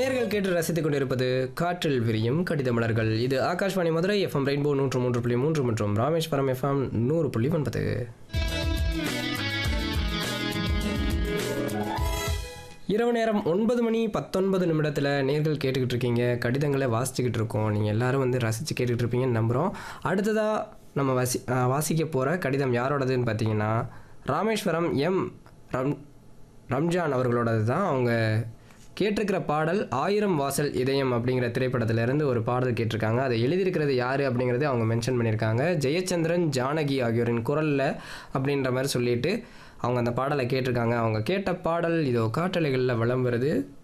நேர்கள் கேட்டு ரசித்துக் கொண்டிருப்பது காற்றில் விரியும் கடித மலர்கள் இது ஆகாஷ்வாணி மதுரை எஃப்எம் ரெயின்போ நூற்று மூன்று புள்ளி மூன்று மற்றும் ராமேஸ்வரம் எஃப்எம் நூறு புள்ளி ஒன்பது இரவு நேரம் ஒன்பது மணி பத்தொன்பது நிமிடத்தில் நேர்கள் கேட்டுக்கிட்டு இருக்கீங்க கடிதங்களை வாசிச்சுக்கிட்டு இருக்கோம் நீங்கள் எல்லாரும் வந்து ரசித்து கேட்டுக்கிட்டு இருப்பீங்கன்னு நம்புகிறோம் அடுத்ததாக நம்ம வாசி அஹ் வாசிக்க போகிற கடிதம் யாரோடதுன்னு பார்த்தீங்கன்னா ராமேஸ்வரம் எம் ரம் ரம்ஜான் அவர்களோடது தான் அவங்க கேட்டிருக்கிற பாடல் ஆயிரம் வாசல் இதயம் அப்படிங்கிற திரைப்படத்திலிருந்து ஒரு பாடல் கேட்டிருக்காங்க அதை எழுதியிருக்கிறது யார் அப்படிங்கிறத அவங்க மென்ஷன் பண்ணியிருக்காங்க ஜெயச்சந்திரன் ஜானகி ஆகியோரின் குரலில் அப்படின்ற மாதிரி சொல்லிட்டு அவங்க அந்த பாடலை கேட்டிருக்காங்க அவங்க கேட்ட பாடல் இதோ காட்டலைகளில் வலம் வருது